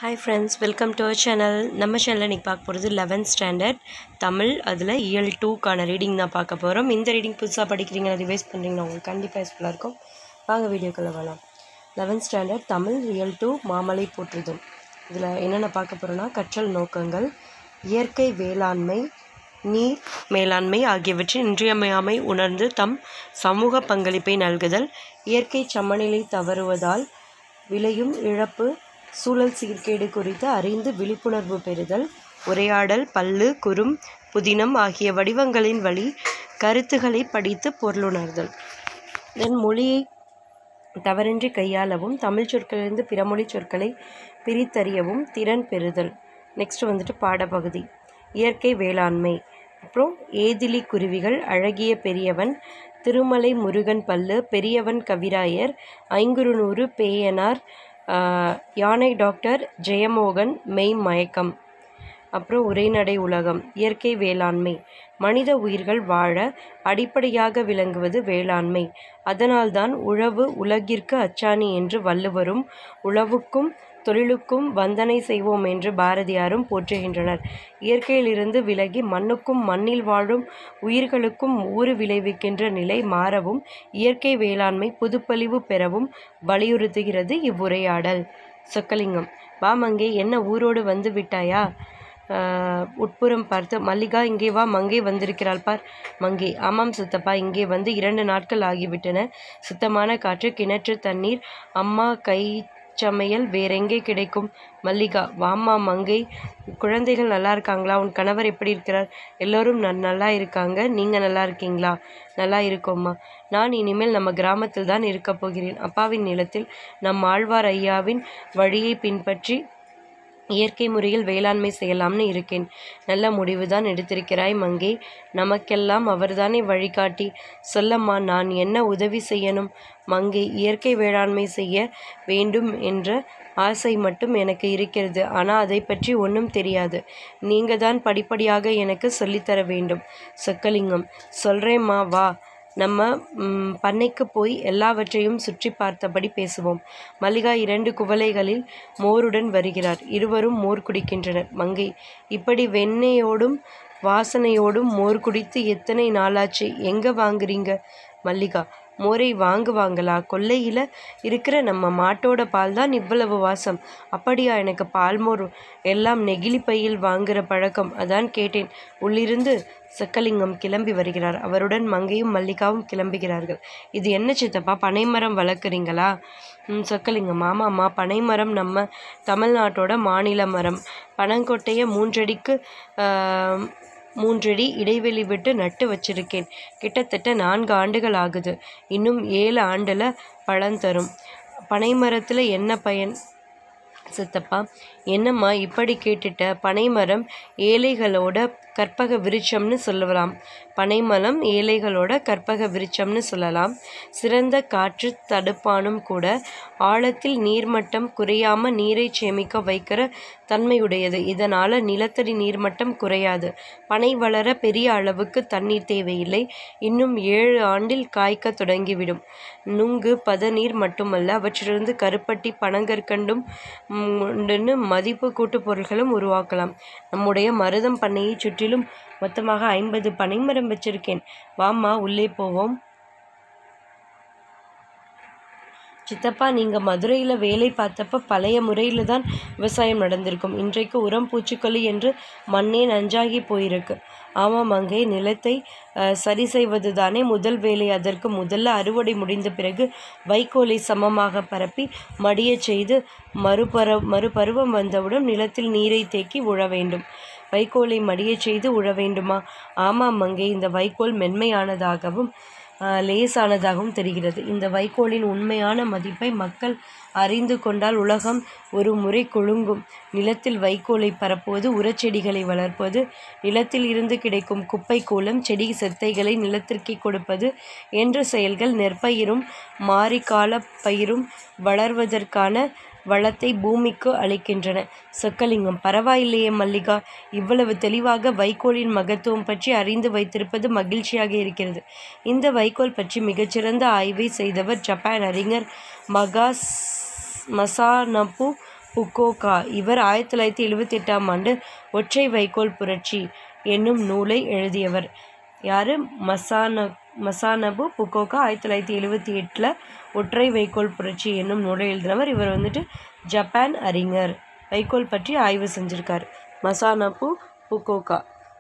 hi friends welcome to our channel நம்ம சேனலில் இன்றைக்கி பார்க்க போகிறது லெவன்த் ஸ்டாண்டர்ட் தமிழ் அதில் இயல் டூக்கான ரீடிங் தான் பார்க்க போகிறோம் இந்த ரீடிங் புதுசாக படிக்கிறீங்க ரிவைஸ் பண்ணுறீங்கன்னா உங்களுக்கு கண்டிப்பாக யூஸ்ஃபுல்லாக இருக்கும் வாங்க வீடியோக்குள்ளே வரலாம் லெவன்த் ஸ்டாண்டர்ட் தமிழ் இயல் டூ மாமலை போற்றுதும் இதில் என்னென்ன பார்க்க போகிறோன்னா கற்றல் நோக்கங்கள் இயற்கை வேளாண்மை நீர் மேலாண்மை ஆகியவற்றின் இன்றியமையாமை உணர்ந்து தம் சமூக பங்களிப்பை நல்குதல் இயற்கை சமநிலை தவறுவதால் விளையும் இழப்பு சூழல் சீர்கேடு குறித்து அறிந்து விழிப்புணர்வு பெறுதல் உரையாடல் பல்லு குறும் புதினம் ஆகிய வடிவங்களின் வழி கருத்துக்களை படித்து பொருளுணர்தல் தென் மொழியை தவறின்றி கையாளவும் தமிழ் சொற்களிலிருந்து பிறமொழி சொற்களை பிரித்தறியவும் திறன் பெறுதல் நெக்ஸ்ட் வந்துட்டு பாடப்பகுதி இயற்கை வேளாண்மை அப்புறம் ஏதிலி குருவிகள் அழகிய பெரியவன் திருமலை முருகன் பல்லு பெரியவன் கவிராயர் ஐங்குறுநூறு பேயனார் ஆஹ், யானை டாக்டர் ஜெயமோகன் மெய் மயக்கம் அப்புறம் உரைநடை உலகம் இயற்கை வேளாண்மை மனித உயிர்கள் வாழ அடிப்படையாக விளங்குவது வேளாண்மை அதனால்தான் உழவு உலகிற்கு அச்சாணி என்று வள்ளுவரும் உழவுக்கும் தொழிலுக்கும் வந்தனை செய்வோம் என்று பாரதியாரும் போற்றுகின்றனர் இயற்கையிலிருந்து விலகி மண்ணுக்கும் மண்ணில் வாழும் உயிர்களுக்கும் ஊறு விளைவிக்கின்ற நிலை மாறவும் இயற்கை வேளாண்மை புதுப்பொலிவு பெறவும் வலியுறுத்துகிறது இவ்வுரையாடல் சொக்கலிங்கம் வா மங்கே என்ன ஊரோடு வந்து விட்டாயா ஆஹ், உட்புறம் பார்த்து மல்லிகா இங்கே வா மங்கை வந்திருக்கிறாள் பார் மங்கை ஆமாம் சித்தப்பா இங்கே வந்து இரண்டு நாட்கள் ஆகிவிட்டன சுத்தமான காற்று கிணற்று தண்ணீர் அம்மா கை சமையல் வேறெங்கே கிடைக்கும் மல்லிகா வாம்மா மங்கை குழந்தைகள் நல்லா இருக்காங்களா உன் கணவர் எப்படி இருக்கிறார் எல்லோரும் ந- நல்லா இருக்காங்க நீங்கள் நல்லா இருக்கீங்களா நல்லா இருக்கோம்மா நான் இனிமேல் நம்ம கிராமத்தில் தான் இருக்கப் போகிறேன் அப்பாவின் நிலத்தில் நம் ஆழ்வார் ஐயாவின் வழியை பின்பற்றி இயற்கை முறையில் வேளாண்மை செய்யலாம்னு இருக்கேன் நல்ல முடிவுதான் எடுத்திருக்கிறாய் மங்கை நமக்கெல்லாம் அவர்தானே வழிகாட்டி சொல்லம்மா நான் என்ன உதவி செய்யணும் மங்கை இயற்கை வேளாண்மை செய்ய வேண்டும் என்ற ஆசை மட்டும் எனக்கு இருக்கிறது ஆனால் அதை பற்றி ஒன்றும் தெரியாது நீங்க தான் படிப்படியாக எனக்கு சொல்லித்தர வேண்டும் சொக்கலிங்கம் சொல்கிறேம்மா வா நம்ம ம், பண்ணைக்கு போய் எல்லாவற்றையும் சுற்றி பார்த்தபடி பேசுவோம் மல்லிகா இரண்டு குவளைகளில் மோருடன் வருகிறார் இருவரும் மோர் குடிக்கின்றனர் மங்கை இப்படி வெண்ணெயோடும் வாசனையோடும் மோர் குடித்து எத்தனை நாளாச்சு எங்கே வாங்குறீங்க மல்லிகா மோரை வாங்குவாங்களா கொல்லையில் இருக்கிற நம்ம மாட்டோட பால் தான் இவ்வளவு வாசம் அப்படியா எனக்கு பால் மோர் எல்லாம் நெகிழி பையில் வாங்குற பழக்கம் அதான் கேட்டேன் உள்ளிருந்து சொக்கலிங்கம் கிளம்பி வருகிறார் அவருடன் மங்கையும் மல்லிகாவும் கிளம்புகிறார்கள் இது என்ன சித்தப்பா பனைமரம் வளர்க்குறீங்களா ம் சொக்கலிங்கம் ஆமாம்மா பனைமரம் நம்ம தமிழ்நாட்டோட மாநில மரம் பனங்கொட்டையை மூன்றடிக்கு ஆம், மூன்றடி இடைவெளி விட்டு நட்டு வச்சிருக்கேன் கிட்டத்தட்ட நான்கு ஆண்டுகள் ஆகுது இன்னும் ஏழு ஆண்டில் பழம் தரும் பனைமரத்தில் என்ன பயன் சித்தப்பா என்னம்மா இப்படி கேட்டுட்ட பனைமரம் ஏழைகளோட கற்பக விருட்சம்னு சொல்லலாம் பனைமரம் ஏழைகளோட கற்பக விருட்சம்னு சொல்லலாம் சிறந்த காற்று தடுப்பானும் கூட ஆழத்தில் நீர்மட்டம் குறையாம நீரை சேமிக்க வைக்கிற தன்மையுடையது இதனால நிலத்தடி நீர்மட்டம் குறையாது பனை வளர பெரிய அளவுக்கு தண்ணீர் தேவையில்லை இன்னும் ஏழு ஆண்டில் காய்க்க தொடங்கிவிடும் நுங்கு பதநீர் மட்டுமல்ல அவற்றிலிருந்து கருப்பட்டி பனங்கற்கண்டும் ம், உண்டுன்னு மதிப்பு கூட்டு பொருட்களும் உருவாக்கலாம் நம்முடைய மருதம் பண்ணையை சுற்றிலும் மொத்தமாக ஐம்பது பனைமரம் வச்சிருக்கேன் வாம்மா உள்ளே போவோம் சித்தப்பா நீங்கள் மதுரையில் வேலை பார்த்தப்ப பழைய முறையில் தான் விவசாயம் நடந்திருக்கும் இன்றைக்கு உரம் பூச்சிக்கொல்லி என்று மண்ணே நஞ்சாகி போயிருக்கு ஆமாம் அங்கே நிலத்தை அஹ், சரி செய்வது தானே முதல் வேலை அதற்கு முதல்ல அறுவடை முடிந்த பிறகு வைக்கோலை சமமாக பரப்பி மடியச் செய்து மறுபர மறுபருவம் வந்தவுடன் நிலத்தில் நீரை தேக்கி உழ வேண்டும் வைக்கோலை மடியச் செய்து உழ வேண்டுமா ஆமாம் அங்கே இந்த வைக்கோல் மென்மையானதாகவும் ஆஹ், லேசானதாகவும் தெரிகிறது இந்த வைக்கோலின் உண்மையான மதிப்பை மக்கள் அறிந்து கொண்டால் உலகம் ஒரு முறை குலுங்கும் நிலத்தில் வைக்கோலை பரப்புவது உரச்செடிகளை வளர்ப்பது நிலத்தில் இருந்து கிடைக்கும் குப்பை கூலம் செடி செத்தைகளை நிலத்திற்கே கொடுப்பது என்ற செயல்கள் நெற்பயிரும் மாரிக்கால பயிரும் வளர்வதற்கான வளத்தை பூமிக்கு அளிக்கின்றன சொக்கலிங்கம் பரவாயில்லையே மல்லிகா இவ்வளவு தெளிவாக வைக்கோலின் மகத்துவம் பற்றி அறிந்து வைத்திருப்பது மகிழ்ச்சியாக இருக்கிறது இந்த வைக்கோல் பற்றி மிகச்சிறந்த ஆய்வை செய்தவர் ஜப்பான் அறிஞர் மகாஸ் மசானபு புக்கோகா இவர் ஆயிரத்தி தொள்ளாயிரத்தி எழுபத்தி எட்டாம் ஆண்டு ஒற்றை வைக்கோல் புரட்சி என்னும் நூலை எழுதியவர் யார் மசான மசானபு புக்கோகா ஆயிரத்தி தொள்ளாயிரத்தி எழுபத்தி எட்டில் ஒற்றை வைக்கோல் புரட்சி என்னும் நூலை எழுதினவர் இவர் வந்துட்டு ஜப்பான் அறிஞர் வைக்கோல் பற்றி ஆய்வு செஞ்சிருக்கார் மசானபு புக்கோகா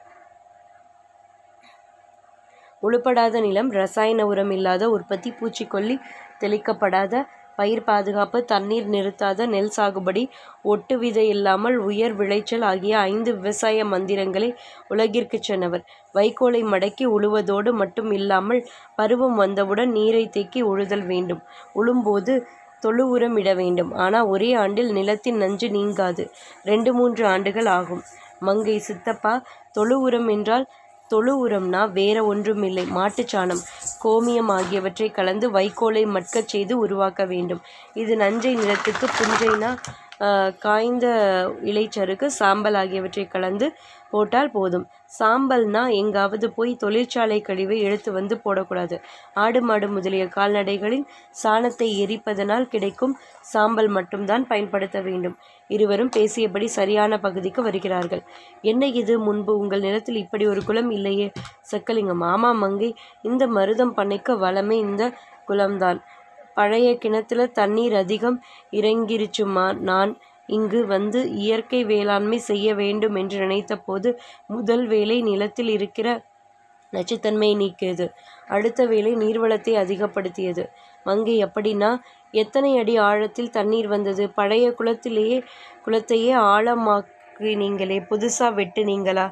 உழுப்படாத நிலம் ரசாயன உரம் இல்லாத உற்பத்தி பூச்சிக்கொல்லி தெளிக்கப்படாத பயிர் பாதுகாப்பு தண்ணீர் நிறுத்தாத நெல் சாகுபடி ஒட்டு விதை இல்லாமல் உயர் விளைச்சல் ஆகிய ஐந்து விவசாய மந்திரங்களை உலகிற்கு சொன்னவர் வைக்கோலை மடக்கி உழுவதோடு மட்டும் இல்லாமல் பருவம் வந்தவுடன் நீரை தேக்கி உழுதல் வேண்டும் உழும்போது தொழு உரம் இட வேண்டும் ஆனால் ஒரே ஆண்டில் நிலத்தின் நஞ்சு நீங்காது ரெண்டு மூன்று ஆண்டுகள் ஆகும் மங்கை சித்தப்பா தொழு உரம் என்றால் தொழு உரம்னா வேற ஒன்றுமில்லை மாட்டுச்சாணம் கோமியம் ஆகியவற்றை கலந்து வைக்கோலை மட்கச் செய்து உருவாக்க வேண்டும் இது நஞ்சை நிலத்துக்கு புஞ்சைனா ஆஹ், காய்ந்த இலைச்சறுக்கு சாம்பல் ஆகியவற்றை கலந்து போட்டால் போதும் சாம்பல்னா எங்காவது போய் தொழிற்சாலை கழிவை எடுத்து வந்து போடக்கூடாது ஆடு மாடு முதலிய கால்நடைகளின் சாணத்தை எரிப்பதனால் கிடைக்கும் சாம்பல் மட்டும்தான் பயன்படுத்த வேண்டும் இருவரும் பேசியபடி சரியான பகுதிக்கு வருகிறார்கள் என்ன இது முன்பு உங்கள் நிலத்தில் இப்படி ஒரு குளம் இல்லையே சொக்கலிங்கம் ஆமாம் மங்கை இந்த மருதம் பண்ணைக்கு வளமே இந்த குளம்தான் பழைய கிணத்துல தண்ணீர் அதிகம் இறங்கிருச்சுமா நான் இங்கு வந்து இயற்கை வேளாண்மை செய்ய வேண்டும் என்று நினைத்தபோது முதல் வேலை நிலத்தில் இருக்கிற நச்சுத்தன்மையை நீக்கியது அடுத்த வேலை நீர்வளத்தை அதிகப்படுத்தியது மங்கை அப்படின்னா எத்தனை அடி ஆழத்தில் தண்ணீர் வந்தது பழைய குளத்திலேயே குளத்தையே ஆழமாக்கினீங்களே புதுசா வெட்டுனீங்களா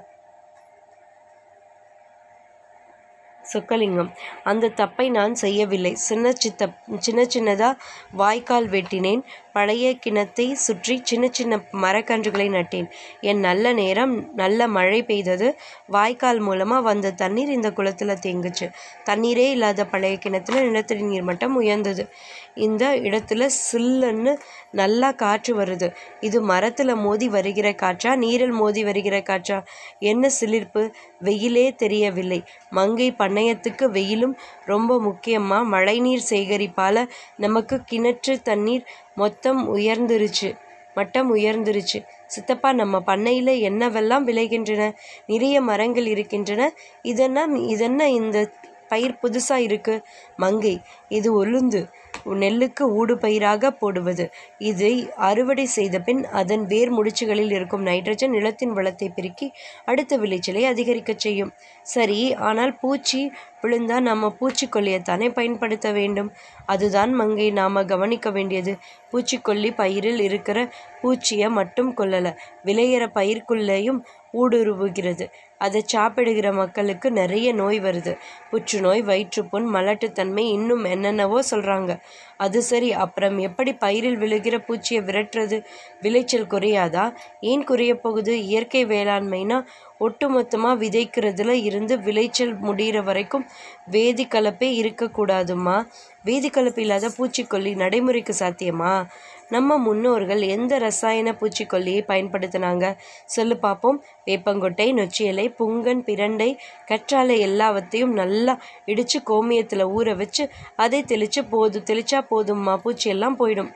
சொக்கலிங்கம் அந்த தப்பை நான் செய்யவில்லை சின்ன சித்த சின்ன சின்னதாக வாய்க்கால் வெட்டினேன் பழைய கிணத்தை சுற்றி சின்ன சின்ன மரக்கன்றுகளை நட்டேன் என் நல்ல நேரம் நல்ல மழை பெய்தது வாய்க்கால் மூலமாக வந்த தண்ணீர் இந்த குளத்தில் தேங்குச்சு தண்ணீரே இல்லாத பழைய கிணத்துல நிலத்தடி நீர் மட்டம் உயர்ந்தது இந்த இடத்துல சில்லுன்னு நல்லா காற்று வருது இது மரத்தில் மோதி வருகிற காற்றா நீரில் மோதி வருகிற காற்றா என்ன சிலிர்ப்பு வெயிலே தெரியவில்லை மங்கை பண்ணையத்துக்கு வெயிலும் ரொம்ப முக்கியமா மழைநீர் சேகரிப்பால் நமக்கு கிணற்று தண்ணீர் மொத்தம் உயர்ந்துருச்சு மட்டம் உயர்ந்துருச்சு சித்தப்பா நம்ம பண்ணையில் என்னவெல்லாம் விளைகின்றன நிறைய மரங்கள் இருக்கின்றன இதென்ன இதென்ன இந்த பயிர் புதுசாக இருக்கு மங்கை இது உளுந்து நெல்லுக்கு ஊடு பயிராக போடுவது இதை அறுவடை செய்த பின் அதன் வேர் முடிச்சுகளில் இருக்கும் நைட்ரஜன் நிலத்தின் வளத்தை பெருக்கி அடுத்த விளைச்சலை அதிகரிக்கச் செய்யும் சரி ஆனால் பூச்சி விழுந்தா நம்ம பூச்சிக்கொல்லியைத்தானே பயன்படுத்த வேண்டும் அதுதான் மங்கை நாம கவனிக்க வேண்டியது பூச்சிக்கொல்லி பயிரில் இருக்கிற பூச்சியை மட்டும் கொல்லலை விளையிற பயிர்க்குள்ளேயும் ஊடுருவுகிறது அதை சாப்பிடுகிற மக்களுக்கு நிறைய நோய் வருது புற்றுநோய் வயிற்றுப்புண் மலட்டுத்தன்மை இன்னும் என்னென்னவோ சொல்கிறாங்க அது சரி அப்புறம் எப்படி பயிரில் விழுகிற பூச்சியை விரட்டுறது விளைச்சல் குறையாதா ஏன் குறைய போகுது இயற்கை வேளாண்மைனா ஒட்டுமொத்தமாக விதைக்கிறதுல இருந்து விளைச்சல் முடிகிற வரைக்கும் வேதி கலப்பே இருக்கக்கூடாதுமா வேதி கலப்பு இல்லாத பூச்சிக்கொல்லி நடைமுறைக்கு சாத்தியமா நம்ம முன்னோர்கள் எந்த ரசாயன பூச்சிக்கொல்லியை பயன்படுத்தினாங்க சொல்லு பார்ப்போம் வேப்பங்கொட்டை நொச்சி இலை புங்கன் பிரண்டை கற்றாழை எல்லாவற்றையும் நல்லா இடித்து கோமியத்தில் ஊற வச்சு அதை தெளித்து போதும் தெளிச்சா போதும்மா பூச்சி எல்லாம் போயிடும்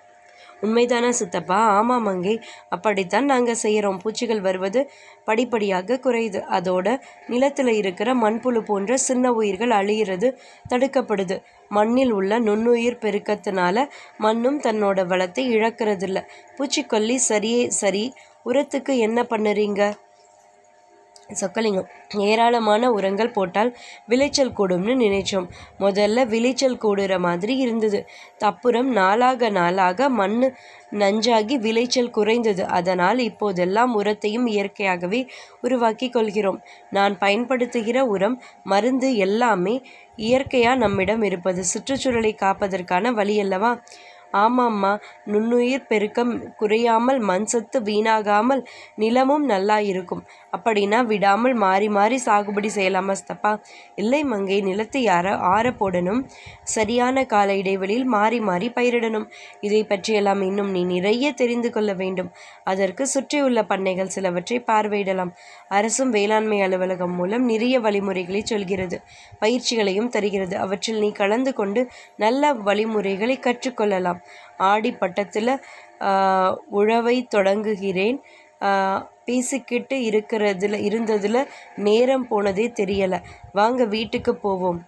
உண்மைதானா சித்தப்பா ஆமாம் மங்கை அப்படித்தான் நாங்கள் செய்கிறோம் பூச்சிகள் வருவது படிப்படியாக குறையுது அதோட நிலத்தில் இருக்கிற மண்புழு போன்ற சின்ன உயிர்கள் அழியிறது தடுக்கப்படுது மண்ணில் உள்ள நுண்ணுயிர் பெருக்கத்தினால மண்ணும் தன்னோட வளத்தை இழக்கிறதில்ல பூச்சிக்கொல்லி சரியே சரி உரத்துக்கு என்ன பண்ணுறீங்க சொக்கலிங்கம் ஏராளமான உரங்கள் போட்டால் விளைச்சல் கூடும்னு நினைச்சோம் முதல்ல விளைச்சல் கூடுற மாதிரி இருந்தது தப்புறம் நாளாக நாளாக மண் நஞ்சாகி விளைச்சல் குறைந்தது அதனால் இப்போதெல்லாம் உரத்தையும் இயற்கையாகவே உருவாக்கி கொள்கிறோம் நான் பயன்படுத்துகிற உரம் மருந்து எல்லாமே இயற்கையாக நம்மிடம் இருப்பது சுற்றுச்சூழலை காப்பதற்கான வழி அல்லவா ஆமாம்மா நுண்ணுயிர் பெருக்கம் குறையாமல் மண் சத்து வீணாகாமல் நிலமும் நல்லா இருக்கும் அப்படின்னா விடாமல் மாறி மாறி சாகுபடி செய்யலாமா சித்தப்பா இல்லை மங்கை நிலத்தை ஆற ஆற போடணும் சரியான கால இடைவெளியில் மாறி மாறி பயிரிடணும் இதை பற்றியெல்லாம் இன்னும் நீ நிறைய தெரிந்து கொள்ள வேண்டும் அதற்கு சுற்றியுள்ள பண்ணைகள் சிலவற்றை பார்வையிடலாம் அரசும் வேளாண்மை அலுவலகம் மூலம் நிறைய வழிமுறைகளை சொல்கிறது பயிற்சிகளையும் தருகிறது அவற்றில் நீ கலந்து கொண்டு நல்ல வழிமுறைகளை கற்றுக்கொள்ளலாம் ஆடி பட்டத்தில் உழவை தொடங்குகிறேன் ஆஹ், பேசிக்கிட்டு இருக்கிறதுல இருந்ததில் நேரம் போனதே தெரியலை வாங்க வீட்டுக்கு போவோம்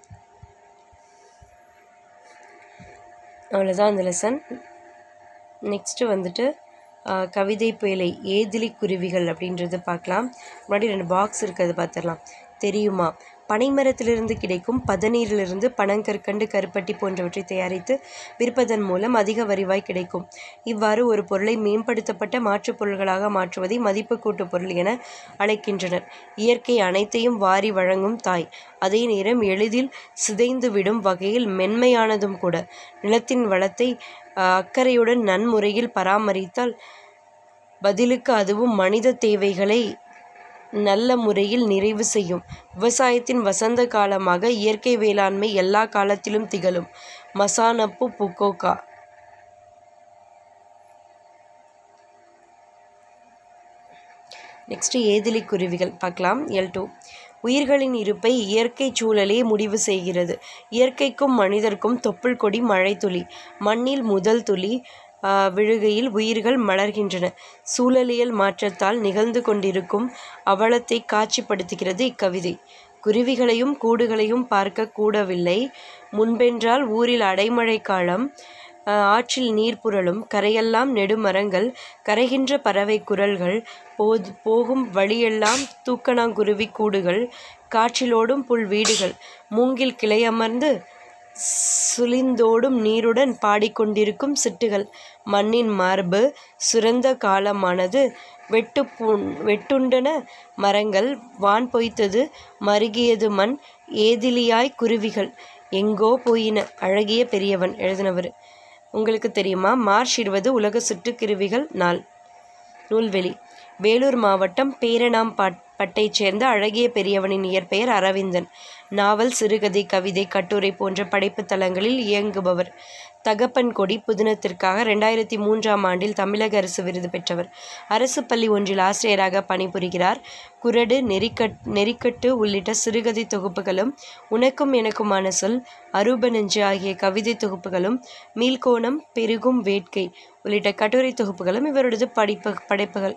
அவ்வளோதான் அந்த லெசன் நெக்ஸ்ட்டு வந்துட்டு ஆஹ், கவிதை பேழை ஏதிலி குருவிகள் அப்படின்றது பார்க்கலாம் முன்னாடி ரெண்டு பாக்ஸ் இருக்குது அது பார்த்துடலாம் தெரியுமா பனைமரத்திலிருந்து கிடைக்கும் பதநீரிலிருந்து பனங்கற்கண்டு கருப்பட்டி போன்றவற்றை தயாரித்து விற்பதன் மூலம் அதிக வருவாய் கிடைக்கும் இவ்வாறு ஒரு பொருளை மேம்படுத்தப்பட்ட மாற்றுப் பொருள்களாக மாற்றுவதை மதிப்பு கூட்டு பொருள் என அழைக்கின்றனர் இயற்கை அனைத்தையும் வாரி வழங்கும் தாய் அதே நேரம் எளிதில் சிதைந்துவிடும் வகையில் மென்மையானதும் கூட நிலத்தின் வளத்தை ஆஹ், அக்கறையுடன் நன்முறையில் பராமரித்தால் பதிலுக்கு அதுவும் மனித தேவைகளை நல்ல முறையில் நிறைவு செய்யும் விவசாயத்தின் வசந்த காலமாக இயற்கை வேளாண்மை எல்லா காலத்திலும் திகழும் மசானப்பு புக்கோகா நெக்ஸ்ட் ஏதிலி குருவிகள் பார்க்கலாம் எல் டூ உயிர்களின் இருப்பை இயற்கை சூழலே முடிவு செய்கிறது இயற்கைக்கும் மனிதர்க்கும் தொப்புள் கொடி மழை துளி மண்ணில் முதல் துளி ஆஹ், விழுகையில் உயிர்கள் மலர்கின்றன சூழலியல் மாற்றத்தால் நிகழ்ந்து கொண்டிருக்கும் அவலத்தை காட்சிப்படுத்துகிறது இக்கவிதை குருவிகளையும் கூடுகளையும் பார்க்க கூடவில்லை முன்பென்றால் ஊரில் அடைமழை காலம் ஆஹ், ஆற்றில் நீர் புரளும் கரையெல்லாம் நெடுமரங்கள் கரைகின்ற பறவை குரல்கள் போது போகும் வழியெல்லாம் தூக்கணாங்குருவி கூடுகள் காற்றிலோடும் புல் வீடுகள் மூங்கில் கிளையமர்ந்து சுழிந்தோடும் நீருடன் பாடிக்கொண்டிருக்கும் சிட்டுகள் மண்ணின் மார்பு சுரந்த காலமானது வெட்டு வெட்டுண்டன மரங்கள் வான் பொய்த்தது மருகியது மண் ஏதிலியாய் குருவிகள் எங்கோ போயின அழகிய பெரியவன் எழுதினவர் உங்களுக்கு தெரியுமா மார்ச் இருபது உலக சுற்றுக்குருவிகள் நாள் நூல்வெளி வேலூர் மாவட்டம் பேரணாம்பட் பட்டைச் சேர்ந்த அழகிய பெரியவனின் இயற்பெயர் அரவிந்தன் நாவல் சிறுகதை கவிதை கட்டுரை போன்ற படைப்புத் தளங்களில் இயங்குபவர் தகப்பன் கொடி புதினத்திற்காக ரெண்டாயிரத்தி மூன்றாம் ஆண்டில் தமிழக அரசு விருது பெற்றவர் அரசு பள்ளி ஒன்றில் ஆசிரியராக பணிபுரிகிறார் குரடு நெறிக்கட் நெறிக்கட்டு உள்ளிட்ட சிறுகதை தொகுப்புகளும் உனக்கும் எனக்குமான சொல் அரூப நெஞ்சு ஆகிய கவிதை தொகுப்புகளும் மீள்கோணம் பெருகும் வேட்கை உள்ளிட்ட கட்டுரை தொகுப்புகளும் இவரது படிப்பு படைப்புகள்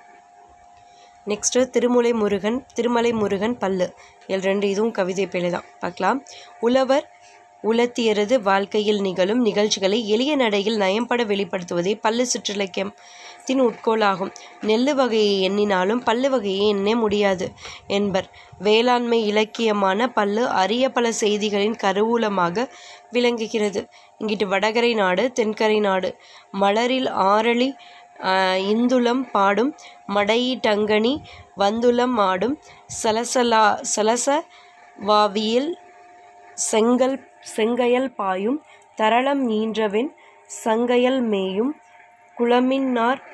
நெக்ஸ்ட்டு திருமுலை முருகன் திருமலை முருகன் பல்லு இதில் ரெண்டு இதுவும் கவிதை பிழை தான் பார்க்கலாம் உழவர் உலர்த்தியரது வாழ்க்கையில் நிகழும் நிகழ்ச்சிகளை எளிய நடையில் நயம்பட வெளிப்படுத்துவதே பல்லு சுற்றிலக்கியத்தின் உட்கோலாகும் நெல்லு வகையை எண்ணினாலும் பல்லு வகையை எண்ண முடியாது என்பர் வேளாண்மை இலக்கியமான பல்லு அரிய பல செய்திகளின் கருவூலமாக விளங்குகிறது இங்கிட்டு வடகரை நாடு தென்கரை நாடு மலரில் ஆரளி ஆஹ், இந்துளம் பாடும் மடையிட்டங்கனி வந்துளம் ஆடும் சலசலா சலச வாவியில் செங்கல் செங்கயல் பாயும் தரளம் ஈன்றவென் சங்கயல் மேயும் குளமின்னார்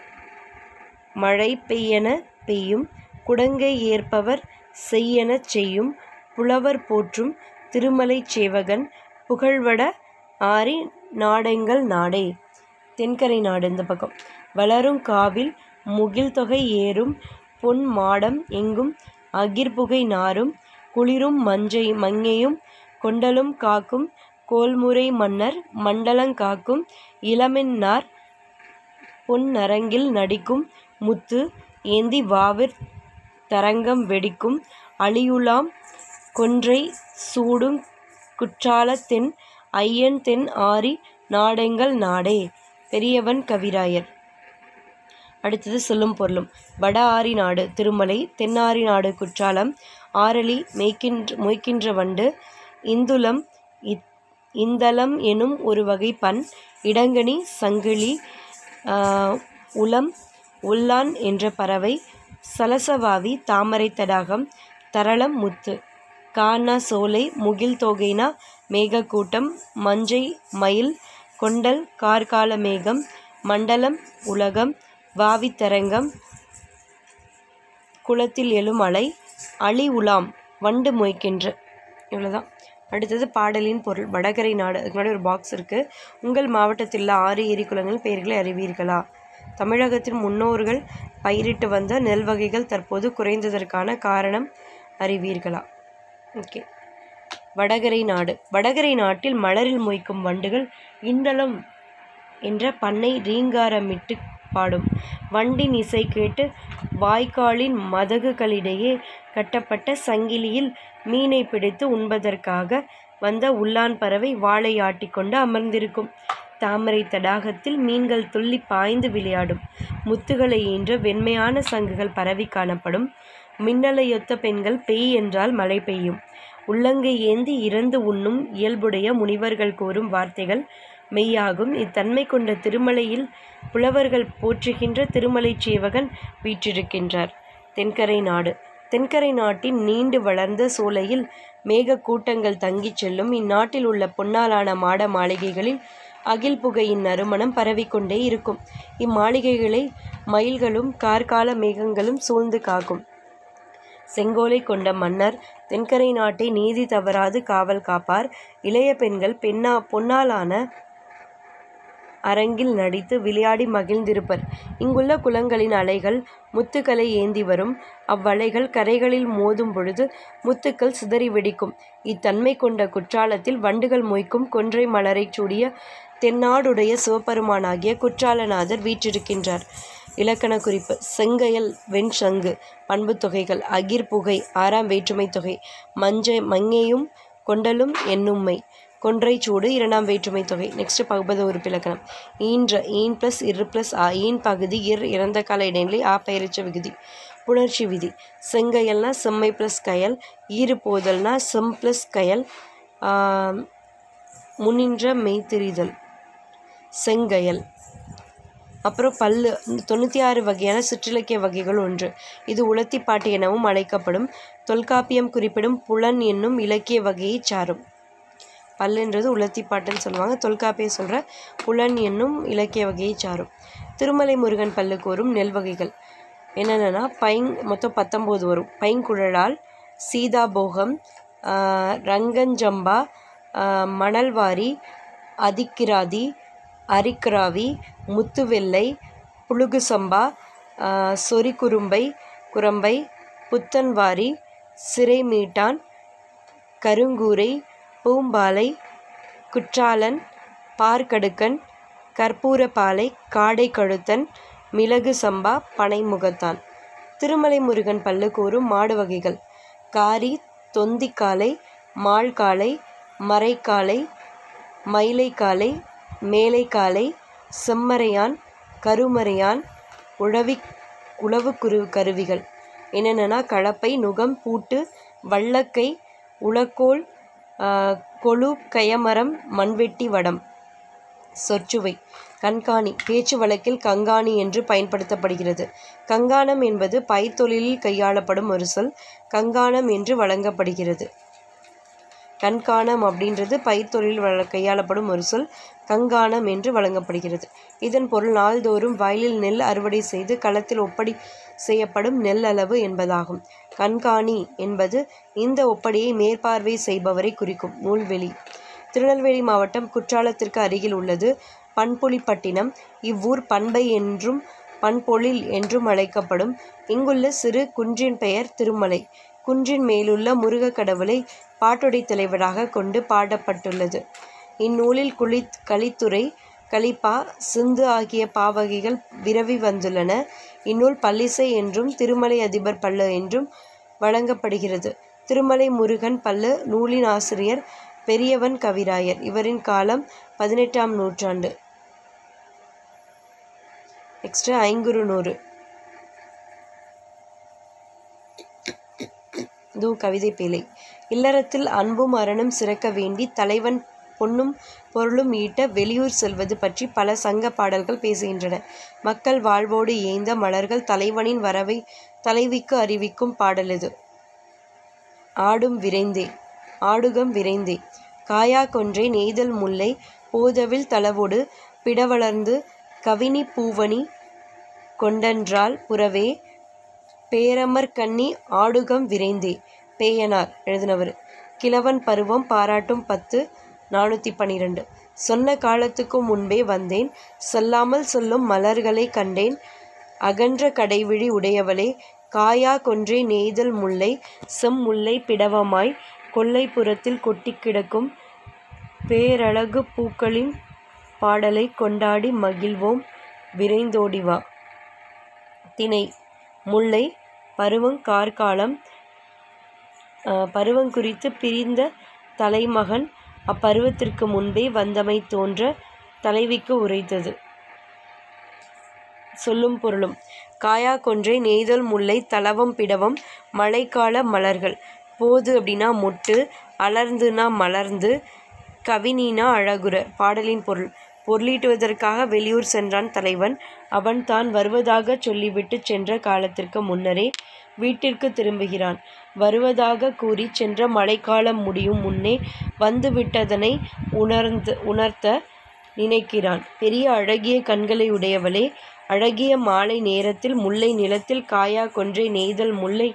மழை பெய்யென பெய்யும் குடங்கை ஏற்பவர் செய்யெனச் செய்யும் புலவர் போற்றும் திருமலைச் சேவகன் புகழ்வட ஆரி நாடெங்கள் நாடே தென்கரை நாடு இந்த பக்கம் வளரும் காவில் முகில் தொகை ஏறும் பொன் மாடம் எங்கும் அகிர்புகை நாரும் குளிரும் மஞ்சை மங்கையும் கொண்டலும் காக்கும் கோல்முறை மன்னர் மண்டலங்காக்கும் இளமென்னார் பொன்னரங்கில் நடிக்கும் முத்து ஏந்தி வாவிற் தரங்கம் வெடிக்கும் அழியுலாம் கொன்றை சூடுங் குற்றாலத்தென் ஐயன் தென் ஆரி நாடெங்கள் நாடே பெரியவன் கவிராயர் அடுத்தது சொல்லும் பொருளும் வட ஆரி நாடு திருமலை தென்னாரி நாடு குற்றாலம் ஆரளி மேய்க்கின்ற மொய்க்கின்ற வண்டு இந்துலம் இத் இந்தளம் எனும் ஒரு வகை பண் இடங்கனி சங்கிலி ஆஹ், உலம் உள்ளான் என்ற பறவை சலசவாவி தாமரை தடாகம் தரளம் முத்து கானா சோலை முகில் தோகைனா மேகக்கூட்டம் மஞ்சை மயில் கொண்டல் கார்கால மேகம் மண்டலம் உலகம் வாவித்தரங்கம் குளத்தில் எழும் அலை அழி உலாம் வண்டு மொய்க்கின்ற இவ்வளோதான் அடுத்தது பாடலின் பொருள் வடகரை நாடு அதுக்கு முன்னாடி ஒரு பாக்ஸ் இருக்குது உங்கள் மாவட்டத்தில் உள்ள ஆறு ஏரி குளங்கள் பெயர்களை அறிவீர்களா தமிழகத்தின் முன்னோர்கள் பயிரிட்டு வந்த நெல் வகைகள் தற்போது குறைந்ததற்கான காரணம் அறிவீர்களா ஓகே வடகரை நாடு வடகரை நாட்டில் மலரில் மொய்க்கும் வண்டுகள் இந்தளம் என்ற பண்ணை ரீங்காரமிட்டு பாடும் வண்டின் இசை கேட்டு வாய்க்காலின் மதகுகளிடையே கட்டப்பட்ட சங்கிலியில் மீனை பிடித்து உண்பதற்காக வந்த உள்ளான் பறவை வாளை ஆட்டிக்கொண்டு அமர்ந்திருக்கும் தாமரை தடாகத்தில் மீன்கள் துள்ளி பாய்ந்து விளையாடும் முத்துகளை ஈன்ற வெண்மையான சங்குகள் பரவி காணப்படும் மின்னலையொத்த பெண்கள் பெய் என்றால் மழை பெய்யும் உள்ளங்கை ஏந்தி இறந்து உண்ணும் இயல்புடைய முனிவர்கள் கூறும் வார்த்தைகள் மெய்யாகும் இத்தன்மை கொண்ட திருமலையில் புலவர்கள் போற்றுகின்ற திருமலைச் சேவகன் வீற்றிருக்கின்றார் தென்கரை நாடு தென்கரை நாட்டின் நீண்டு வளர்ந்த சோலையில் மேக கூட்டங்கள் தங்கிச் செல்லும் இந்நாட்டில் உள்ள பொன்னாலான மாட மாளிகைகளில் அகில் புகையின் நறுமணம் பரவிக்கொண்டே இருக்கும் இம்மாளிகைகளை மயில்களும் கார்கால மேகங்களும் சூழ்ந்து காக்கும் செங்கோலை கொண்ட மன்னர் தென்கரை நாட்டை நீதி தவறாது காவல் காப்பார் இளைய பெண்கள் பெண்ணா பொன்னாலான அரங்கில் நடித்து விளையாடி மகிழ்ந்திருப்பர் இங்குள்ள குளங்களின் அலைகள் முத்துக்களை ஏந்தி வரும் அவ்வலைகள் கரைகளில் மோதும் பொழுது முத்துக்கள் சிதறி வெடிக்கும் இத்தன்மை கொண்ட குற்றாலத்தில் வண்டுகள் மொய்க்கும் கொன்றை மலரைச் சூடிய தென்னாடுடைய சிவபெருமானாகிய குற்றாலநாதர் வீற்றிருக்கின்றார் இலக்கண குறிப்பு செங்கயல் வெண்சங்கு பண்புத் தொகைகள் அகிர் புகை ஆறாம் வேற்றுமை தொகை மஞ்ச மங்கையும் கொண்டலும் என்னும்மை கொன்றை சூடு இரண்டாம் வேற்றுமை தொகை நெக்ஸ்ட் பகுபத உறுப்பு இலக்கணம் ஈன்ற ஈன் ப்ளஸ் இரு ப்ளஸ் ஆ ஈன் பகுதி இர் இறந்த கால இடைநிலை ஆ பெயரிச்ச விகுதி புணர்ச்சி விதி செங்கயல்னா செம்மை ப்ளஸ் கயல் ஈறு போதல்னா செம் ப்ளஸ் கயல் முன்னின்ற மெய்த்திரிதல் செங்கயல் அப்புறம் பல்லு தொண்ணூற்றி ஆறு வகையான சிற்றிலக்கிய வகைகள் ஒன்று இது உலத்திப்பாட்டு எனவும் அழைக்கப்படும் தொல்காப்பியம் குறிப்பிடும் புலன் என்னும் இலக்கிய வகையை சாரும் பல்லுன்றது உலத்திப்பாட்டுன்னு சொல்லுவாங்க தொல்காப்பியம் சொல்கிற புலன் என்னும் இலக்கிய வகையை சாரும் திருமலை முருகன் பல்லு கோரும் நெல் வகைகள் என்னென்னா பைங் மொத்தம் பத்தொம்போது வரும் பைங்குழலால் சீதாபோகம் ரங்கஞ்சம்பா மணல்வாரி அதிக்கிராதி அரிக்கிராவி முத்துவெள்ளை புழுகு சம்பா சொறிக்குறும்பை குரம்பை புத்தன்வாரி சிறைமீட்டான் கருங்கூரை பூம்பாலை குற்றாலன் பார்க்கடுக்கன் கற்பூரப்பாலை காடை கழுத்தன் மிளகு சம்பா பனைமுகத்தான் திருமலை முருகன் பல்லு கூறும் மாடு வகைகள் காரி தொந்திக்காலை மாழ்காலை மறைக்காலை மயிலைக்காலை மேலைக்காலை செம்மறையான் கருமறையான் உழவி உழவு குரு கருவிகள் என்னென்னா கலப்பை நுகம் பூட்டு வள்ளக்கை உலக்கோல் கொழு கயமரம் மண்வெட்டி வடம் சொற்சுவை கண்காணி பேச்சு வழக்கில் கங்காணி என்று பயன்படுத்தப்படுகிறது கங்காணம் என்பது பயிர்த்தொழிலில் கையாளப்படும் ஒரு சொல் கங்காணம் என்று வழங்கப்படுகிறது கண்காணம் அப்படின்றது பயிர்த்தொழில் வழ கையாளப்படும் ஒரு சொல் கங்காணம் என்று வழங்கப்படுகிறது இதன் பொருள் நாள்தோறும் வயலில் நெல் அறுவடை செய்து களத்தில் ஒப்படை செய்யப்படும் நெல் அளவு என்பதாகும் கண்காணி என்பது இந்த ஒப்படையை மேற்பார்வை செய்பவரை குறிக்கும் நூல்வெளி திருநெல்வேலி மாவட்டம் குற்றாலத்திற்கு அருகில் உள்ளது பண்புலிப்பட்டினம் இவ்வூர் பண்பை என்றும் பண்பொழில் என்றும் அழைக்கப்படும் இங்குள்ள சிறு குன்றின் பெயர் திருமலை குன்றின் மேலுள்ள முருக கடவுளை பாட்டுடை தலைவராக கொண்டு பாடப்பட்டுள்ளது இந்நூலில் குளி கலித்துறை கலிப்பா சிந்து ஆகிய பாவகைகள் விரவி வந்துள்ளன இந்நூல் பல்லிசை என்றும் திருமலை அதிபர் பல்லு என்றும் வழங்கப்படுகிறது திருமலை முருகன் பல்லு நூலின் ஆசிரியர் பெரியவன் கவிராயர் இவரின் காலம் பதினெட்டாம் நூற்றாண்டு நெக்ஸ்ட் ஐங்குறு நூறு இது கவிதை பேலை இல்லறத்தில் அன்பும் அறனும் சிறக்க வேண்டி தலைவன் பொன்னும் பொருளும் ஈட்ட வெளியூர் செல்வது பற்றி பல சங்க பாடல்கள் பேசுகின்றன மக்கள் வாழ்வோடு ஏய்ந்த மலர்கள் தலைவனின் வரவை தலைவிக்கு அறிவிக்கும் பாடல் இது ஆடும் விரைந்தே ஆடுகம் விரைந்தே காயா கொன்றை நெய்தல் முல்லை போதவில் தளவோடு பிடவளர்ந்து கவினி பூவணி கொண்டன்றால் புறவே பேரமர் கண்ணி ஆடுகம் விரைந்தே பேயனார் எழுதினவர் கிழவன் பருவம் பாராட்டும் பத்து நானூற்றி பன்னிரெண்டு சொன்ன காலத்துக்கு முன்பே வந்தேன் சொல்லாமல் சொல்லும் மலர்களை கண்டேன் அகன்ற கடைவிழி உடையவளே காயா கொன்றை நெய்தல் முல்லை செம் முல்லை பிடவமாய் கொல்லைப்புறத்தில் கொட்டி கிடக்கும் பேரழகு பூக்களின் பாடலை கொண்டாடி மகிழ்வோம் விரைந்தோடி வா திணை முல்லை பருவங் கார்காலம் பருவங்குறித்து பிரிந்த தலைமகன் அப்பருவத்திற்கு முன்பே வந்தமை தோன்ற தலைவிக்கு உரைத்தது சொல்லும் பொருளும் காயா கொன்றை நெய்தல் முல்லை தலவம் பிடவம் மழைக்கால மலர்கள் போது அப்படின்னா மொட்டு அலர்ந்துனா மலர்ந்து கவினினா அழகுற பாடலின் பொருள் பொருளீட்டுவதற்காக வெளியூர் சென்றான் தலைவன் அவன் தான் வருவதாக சொல்லிவிட்டு சென்ற காலத்திற்கு முன்னரே வீட்டிற்கு திரும்புகிறான் வருவதாக கூறி சென்ற மழைக்காலம் முடியும் முன்னே வந்துவிட்டதனை உணர்ந்து உணர்த்த நினைக்கிறான் பெரிய அழகிய கண்களை உடையவளே அழகிய மாலை நேரத்தில் முல்லை நிலத்தில் காயா கொன்றை நெய்தல் முல்லை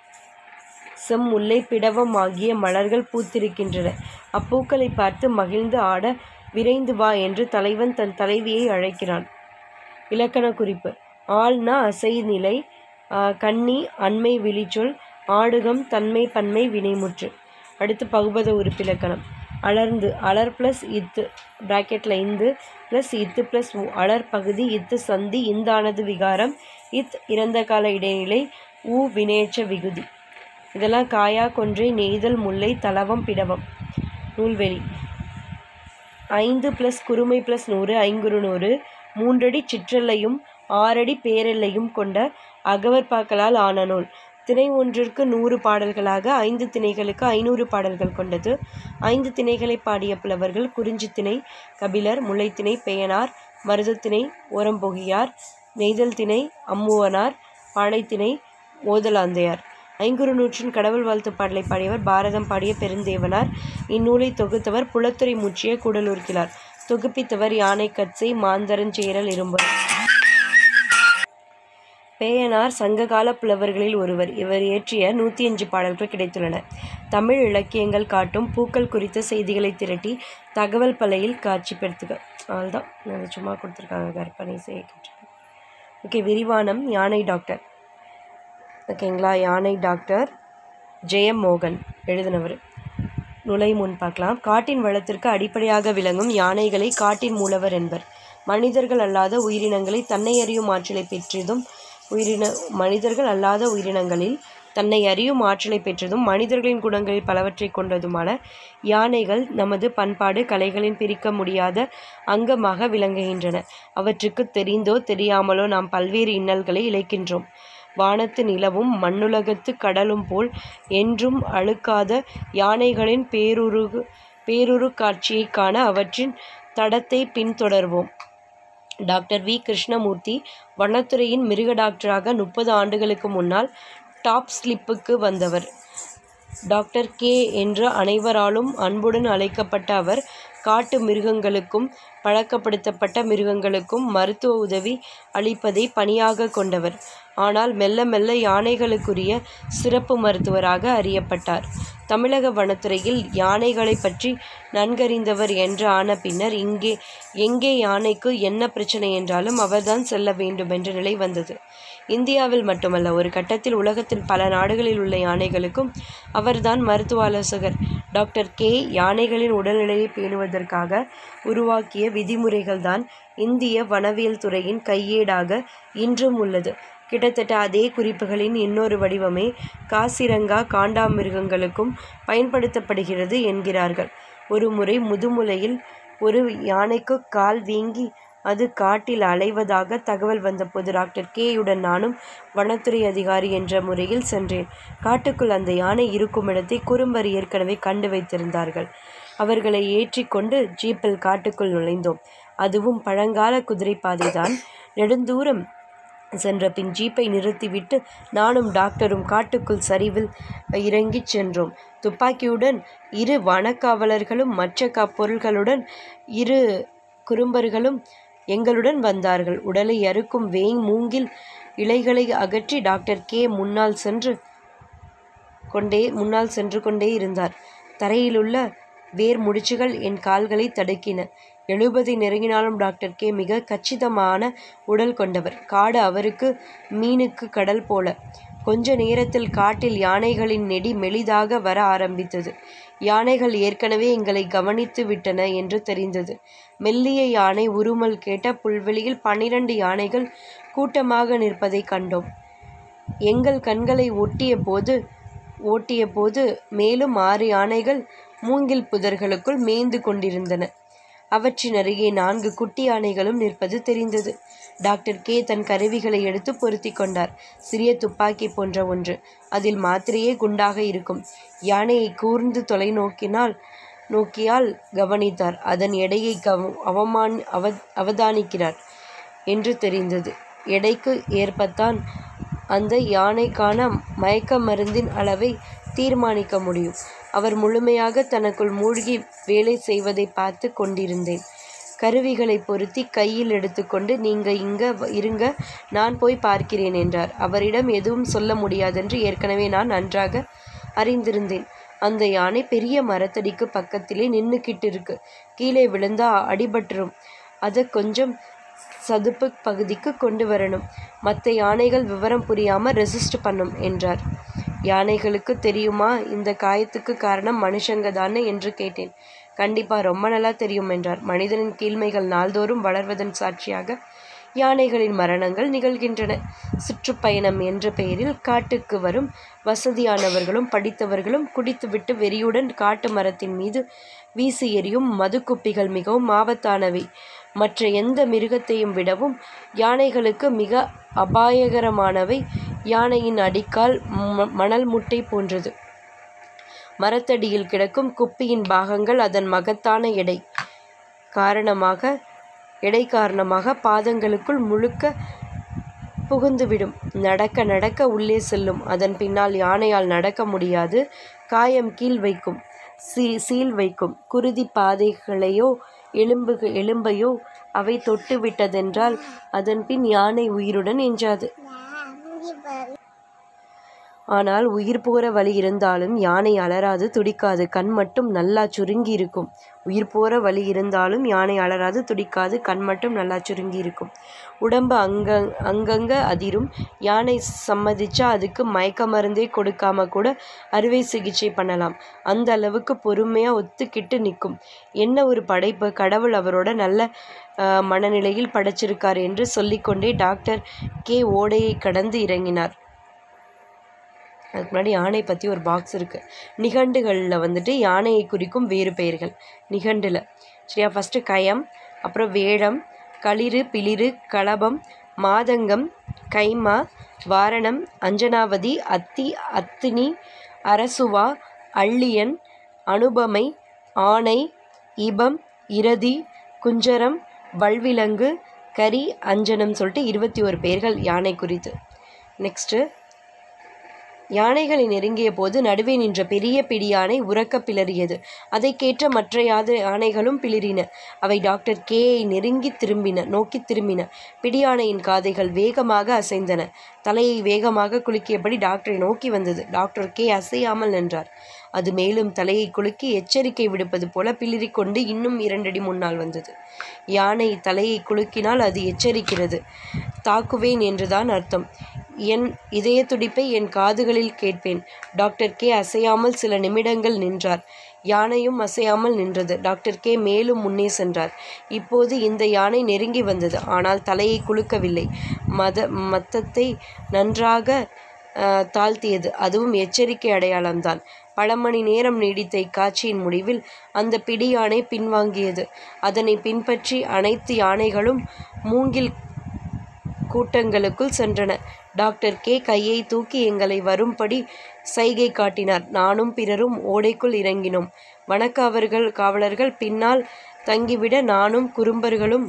செம் முல்லை பிடவம் ஆகிய மலர்கள் பூத்திருக்கின்றன அப்பூக்களை பார்த்து மகிழ்ந்து ஆட விரைந்து வா என்று தலைவன் தன் தலைவியை அழைக்கிறான் இலக்கண குறிப்பு ஆள்னா அசை நிலை கன்னி அண்மை விழிச்சொல் ஆடுகம் தன்மை பன்மை வினைமுற்று அடுத்து பகுபத உறுப்பிலக்கணம் அலர்ந்து அலர் ப்ளஸ் இத்து ப்ராக்கெட்டில் இந்து ப்ளஸ் இத்து ப்ளஸ் அலர் பகுதி இத்து சந்தி இந்தானது விகாரம் இத் இறந்த கால இடைநிலை ஊ வினையச்ச விகுதி இதெல்லாம் காயா கொன்றை நெய்தல் முல்லை தலவம் பிடவம் நூல்வெளி ஐந்து ப்ளஸ் குறுமை ப்ளஸ் நூறு ஐங்குறு நூறு மூன்றடி சிற்றெல்லையும் ஆறடி பேரெல்லையும் கொண்ட அகவற்பாக்களால் ஆன நூல் திணை ஒன்றிற்கு நூறு பாடல்களாக ஐந்து திணைகளுக்கு ஐநூறு பாடல்கள் கொண்டது ஐந்து திணைகளை பாடிய புலவர்கள் குறிஞ்சி திணை கபிலர் முல்லைத்திணை பெயனார் மருதத்திணை ஓரம்பொகியார் நெய்தல் திணை அம்முவனார் பாடைத்திணை ஓதலாந்தையார் ஐங்குறு நூற்றின் கடவுள் வாழ்த்து பாடலை பாடியவர் பாரதம் பாடிய பெருந்தேவனார் இந்நூலை தொகுத்தவர் புலத்துறை முற்றிய கூடலூர்கிழார் தொகுப்பித்தவர் யானை கட்சை மாந்தரஞ்சேரல் இரும்பர் பேயனார் சங்ககால புலவர்களில் ஒருவர் இவர் இயற்றிய நூற்றி அஞ்சு பாடல்கள் கிடைத்துள்ளன தமிழ் இலக்கியங்கள் காட்டும் பூக்கள் குறித்த செய்திகளை திரட்டி தகவல் பலையில் காட்சிப்படுத்துக அதுதான் நான் சும்மா கொடுத்துருக்காங்க கற்பனை செய்கின்ற ஓகே விரிவானம் யானை டாக்டர் ஓகேங்களா யானை டாக்டர் ஜெயம் மோகன் எழுதினவர் நுழை முன் பார்க்கலாம் காட்டின் வளத்திற்கு அடிப்படையாக விளங்கும் யானைகளை காட்டின் மூலவர் என்பர் மனிதர்கள் அல்லாத உயிரினங்களை தன்னை அறியும் ஆற்றலை பெற்றதும் உயிரின மனிதர்கள் அல்லாத உயிரினங்களில் தன்னை அறியும் ஆற்றலை பெற்றதும் மனிதர்களின் குணங்களில் பலவற்றை கொண்டதுமான யானைகள் நமது பண்பாடு கலைகளின் பிரிக்க முடியாத அங்கமாக விளங்குகின்றன அவற்றுக்கு தெரிந்தோ தெரியாமலோ நாம் பல்வேறு இன்னல்களை இழைக்கின்றோம் வானத்து நிலவும் மண்ணுலகத்து கடலும் போல் என்றும் அழுக்காத யானைகளின் பேருரு பேருரு காட்சியை காண அவற்றின் தடத்தை பின்தொடர்வோம் டாக்டர் வி கிருஷ்ணமூர்த்தி வனத்துறையின் மிருக டாக்டராக முப்பது ஆண்டுகளுக்கு முன்னால் டாப் ஸ்லிப்புக்கு வந்தவர் டாக்டர் கே என்று அனைவராலும் அன்புடன் அழைக்கப்பட்ட அவர் காட்டு மிருகங்களுக்கும் பழக்கப்படுத்தப்பட்ட மிருகங்களுக்கும் மருத்துவ உதவி அளிப்பதை பணியாக கொண்டவர் ஆனால் மெல்ல மெல்ல யானைகளுக்குரிய சிறப்பு மருத்துவராக அறியப்பட்டார் தமிழக வனத்துறையில் யானைகளை பற்றி நன்கறிந்தவர் என்று ஆன பின்னர் இங்கே எங்கே யானைக்கு என்ன பிரச்சனை என்றாலும் அவர்தான் செல்ல வேண்டும் என்ற நிலை வந்தது இந்தியாவில் மட்டுமல்ல ஒரு கட்டத்தில் உலகத்தின் பல நாடுகளில் உள்ள யானைகளுக்கும் அவர்தான் மருத்துவ ஆலோசகர் டாக்டர் கே யானைகளின் உடல்நிலையை பேணுவதற்காக உருவாக்கிய விதிமுறைகள்தான் இந்திய வனவியல் துறையின் கையேடாக இன்றும் உள்ளது கிட்டத்தட்ட அதே குறிப்புகளின் இன்னொரு வடிவமே காசிரங்கா காண்டாமிருகங்களுக்கும் பயன்படுத்தப்படுகிறது என்கிறார்கள் ஒரு முறை முதுமுலையில் ஒரு யானைக்கு கால் வீங்கி அது காட்டில் அலைவதாக தகவல் வந்தபோது டாக்டர் கேயுடன் நானும் வனத்துறை அதிகாரி என்ற முறையில் சென்றேன் காட்டுக்குள் அந்த யானை இருக்கும் இடத்தை குறும்பர் ஏற்கனவே கண்டு வைத்திருந்தார்கள் அவர்களை ஏற்றிக்கொண்டு ஜீப்பில் காட்டுக்குள் நுழைந்தோம் அதுவும் பழங்கால குதிரைப்பாதைதான் நெடுந்தூரம் சென்ற பின் ஜீப்பை நிறுத்திவிட்டு நானும் டாக்டரும் காட்டுக்குள் சரிவில் இறங்கிச் சென்றோம் துப்பாக்கியுடன் இரு வனக்காவலர்களும் மற்ற க பொருள்களுடன் இரு குறும்பர்களும் எங்களுடன் வந்தார்கள் உடலை அறுக்கும் வேங் மூங்கில் இலைகளை அகற்றி டாக்டர் கே முன்னால் சென்று கொண்டே முன்னால் சென்று கொண்டே இருந்தார் தரையிலுள்ள வேர் முடிச்சுகள் என் கால்களை தடுக்கின எழுபதை நெருங்கினாலும் டாக்டர் கே மிக கச்சிதமான உடல் கொண்டவர் காடு அவருக்கு மீனுக்கு கடல் போல கொஞ்ச நேரத்தில் காட்டில் யானைகளின் நெடி மெலிதாக வர ஆரம்பித்தது யானைகள் ஏற்கனவே எங்களை கவனித்து விட்டன என்று தெரிந்தது மெல்லிய யானை உருமல் கேட்ட புல்வெளியில் பன்னிரண்டு யானைகள் கூட்டமாக நிற்பதை கண்டோம் எங்கள் கண்களை ஒட்டிய போது ஓட்டிய போது மேலும் ஆறு யானைகள் மூங்கில் புதர்களுக்குள் மேய்ந்து கொண்டிருந்தன அவற்றின் அருகே நான்கு குட்டி யானைகளும் நிற்பது தெரிந்தது டாக்டர் கே தன் கருவிகளை எடுத்து பொருத்தி கொண்டார் சிறிய துப்பாக்கி போன்ற ஒன்று அதில் மாத்திரையே குண்டாக இருக்கும் யானையை கூர்ந்து தொலைநோக்கினால் நோக்கியால் கவனித்தார் அதன் எடையை கவ அவமான் அவ அவதானிக்கிறார் என்று தெரிந்தது எடைக்கு ஏற்பத்தான் அந்த யானைக்கான மயக்க மருந்தின் அளவை தீர்மானிக்க முடியும் அவர் முழுமையாக தனக்குள் மூழ்கி வேலை செய்வதை பார்த்து கொண்டிருந்தேன் கருவிகளை பொருத்தி கையில் எடுத்துக்கொண்டு நீங்க இங்க வ- இருங்க நான் போய் பார்க்கிறேன் என்றார் அவரிடம் எதுவும் சொல்ல முடியாதென்று ஏற்கனவே நான் நன்றாக அறிந்திருந்தேன் அந்த யானை பெரிய மரத்தடிக்கு பக்கத்திலே நின்னுக்கிட்டு இருக்கு கீழே விழுந்தா அடிபட்டுரும் அதை கொஞ்சம் சதுப்பு பகுதிக்கு கொண்டு வரணும் மற்ற யானைகள் விவரம் புரியாம ரெசிஸ்ட் பண்ணும் என்றார் யானைகளுக்கு தெரியுமா இந்த காயத்துக்கு காரணம் மனுஷங்க தானே என்று கேட்டேன் கண்டிப்பா ரொம்ப நல்லா தெரியும் என்றார் மனிதனின் கீழ்மைகள் நாள்தோறும் வளர்வதன் சாட்சியாக யானைகளின் மரணங்கள் நிகழ்கின்றன சுற்றுப்பயணம் என்ற பெயரில் காட்டுக்கு வரும் வசதியானவர்களும் படித்தவர்களும் குடித்துவிட்டு வெறியுடன் காட்டு மரத்தின் மீது வீசி எறியும் மதுக்குப்பிகள் மிகவும் ஆபத்தானவை மற்ற எந்த மிருகத்தையும் விடவும் யானைகளுக்கு மிக அபாயகரமானவை யானையின் அடிக்கால் ம- மணல் முட்டை போன்றது மரத்தடியில் கிடக்கும் குப்பியின் பாகங்கள் அதன் மகத்தான எடை காரணமாக எடை காரணமாக பாதங்களுக்குள் முழுக்க புகுந்துவிடும் நடக்க நடக்க உள்ளே செல்லும் அதன் பின்னால் யானையால் நடக்க முடியாது காயம் கீழ் வைக்கும் சீ சீல் வைக்கும் குருதி பாதைகளையோ எலும்பு எலும்பையோ அவை தொட்டு விட்டதென்றால் அதன் பின் யானை உயிருடன் எஞ்சாது ஆனால் உயிர் போகிற வழி இருந்தாலும் யானை அலறாது துடிக்காது கண் மட்டும் நல்லா சுருங்கி இருக்கும் உயிர் போகிற வழி இருந்தாலும் யானை அலறாது துடிக்காது கண் மட்டும் நல்லா சுருங்கி இருக்கும் உடம்பு அங்க அங்கங்க அதிரும் யானை சம்மதிச்சா அதுக்கு மயக்க மருந்தே கொடுக்காம கூட அறுவை சிகிச்சை பண்ணலாம் அந்த அளவுக்கு பொறுமையா ஒத்துக்கிட்டு நிற்கும் என்ன ஒரு படைப்பு கடவுள் அவரோட நல்ல அஹ், மனநிலையில் படைச்சிருக்கார் என்று சொல்லிக்கொண்டே டாக்டர் கே ஓடையை கடந்து இறங்கினார் அதுக்கு முன்னாடி யானை பற்றி ஒரு பாக்ஸ் இருக்குது நிகண்டுகளில் வந்துட்டு யானையை குறிக்கும் வேறு பெயர்கள் நிகண்டில் சரியா ஃபஸ்ட்டு கயம் அப்புறம் வேடம் களிறு பிளிறு களபம் மாதங்கம் கைமா வாரணம் அஞ்சனாவதி அத்தி அத்தினி அரசுவா அள்ளியன் அனுபமை ஆணை இபம் இரதி குஞ்சரம் வல்விலங்கு கரி அஞ்சனம் சொல்லிட்டு இருபத்தி ஒரு பெயர்கள் யானை குறித்து நெக்ஸ்ட்டு யானைகளை நெருங்கிய போது நடுவே நின்ற பெரிய பிடி யானை உரக்க பிளறியது அதை கேட்ட மற்ற யாது யானைகளும் பிளிறின அவை டாக்டர் கேயை நெருங்கி திரும்பின நோக்கி திரும்பின பிடி யானையின் காதைகள் வேகமாக அசைந்தன தலையை வேகமாக குலுக்கியபடி டாக்டரை நோக்கி வந்தது டாக்டர் கே அசையாமல் நின்றார் அது மேலும் தலையை குலுக்கி எச்சரிக்கை விடுப்பது போல பிளிறிக் கொண்டு இன்னும் இரண்டடி முன்னால் வந்தது யானை தலையை குலுக்கினால் அது எச்சரிக்கிறது தாக்குவேன் என்றுதான் அர்த்தம் என் இதய துடிப்பை என் காதுகளில் கேட்பேன் டாக்டர் கே அசையாமல் சில நிமிடங்கள் நின்றார் யானையும் அசையாமல் நின்றது டாக்டர் கே மேலும் முன்னே சென்றார் இப்போது இந்த யானை நெருங்கி வந்தது ஆனால் தலையை குலுக்கவில்லை மத மத்தத்தை நன்றாக அஹ், தாழ்த்தியது அதுவும் எச்சரிக்கை அடையாளம்தான் பல மணி நேரம் நீடித்த இக்காட்சியின் முடிவில் அந்த பிடி யானை பின்வாங்கியது அதனை பின்பற்றி அனைத்து யானைகளும் மூங்கில் கூட்டங்களுக்குள் சென்றன டாக்டர் கே கையை தூக்கி எங்களை வரும்படி சைகை காட்டினார் நானும் பிறரும் ஓடைக்குள் இறங்கினோம் வணக்க அவர்கள் காவலர்கள் பின்னால் தங்கிவிட நானும் குறும்பர்களும்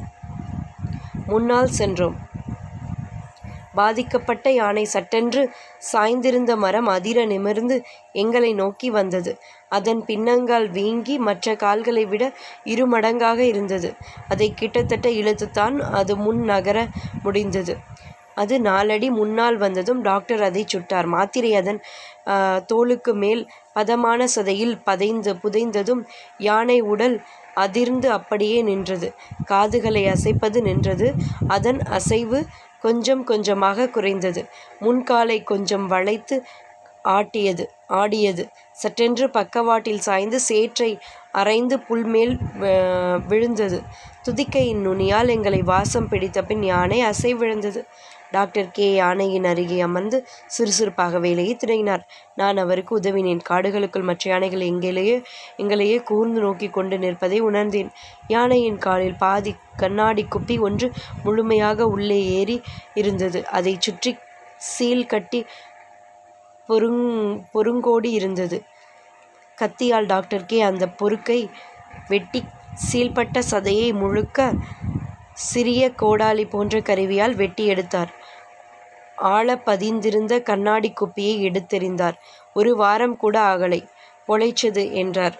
முன்னால் சென்றோம் பாதிக்கப்பட்ட யானை சட்டென்று சாய்ந்திருந்த மரம் அதிர நிமிர்ந்து எங்களை நோக்கி வந்தது அதன் பின்னங்கால் வீங்கி மற்ற கால்களை விட இரு மடங்காக இருந்தது அதை கிட்டத்தட்ட இழுத்துத்தான் அது முன் நகர முடிந்தது அது நாலடி முன்னால் வந்ததும் டாக்டர் அதை சுட்டார் மாத்திரை அதன் ஆ, தோலுக்கு மேல் பதமான சதையில் பதைந்து புதைந்ததும் யானை உடல் அதிர்ந்து அப்படியே நின்றது காதுகளை அசைப்பது நின்றது அதன் அசைவு கொஞ்சம் கொஞ்சமாக குறைந்தது முன்காலை கொஞ்சம் வளைத்து ஆட்டியது ஆடியது சட்டென்று பக்கவாட்டில் சாய்ந்து சேற்றை அரைந்து புல்மேல் அஹ், விழுந்தது துதிக்கையின் நுனியால் எங்களை வாசம் பிடித்த பின் யானை அசைவிழந்தது டாக்டர் கே யானையின் அருகே அமர்ந்து சுறுசுறுப்பாக வேலையை தொடங்கினார் நான் அவருக்கு உதவினேன் காடுகளுக்குள் மற்ற யானைகள் எங்களையே எங்களையே கூர்ந்து நோக்கி கொண்டு நிற்பதை உணர்ந்தேன் யானையின் காலில் பாதி கண்ணாடி குப்பி ஒன்று முழுமையாக உள்ளே ஏறி இருந்தது அதை சுற்றி சீல் கட்டி பொருங் பொருங்கோடி இருந்தது கத்தியால் டாக்டர் கே அந்த பொறுக்கை வெட்டி சீல்பட்ட சதையை முழுக்க சிறிய கோடாலி போன்ற கருவியால் வெட்டி எடுத்தார் ஆழ பதிந்திருந்த கண்ணாடி குப்பியை எடுத்தெறிந்தார் ஒரு வாரம் கூட ஆகலை பொழைச்சது என்றார்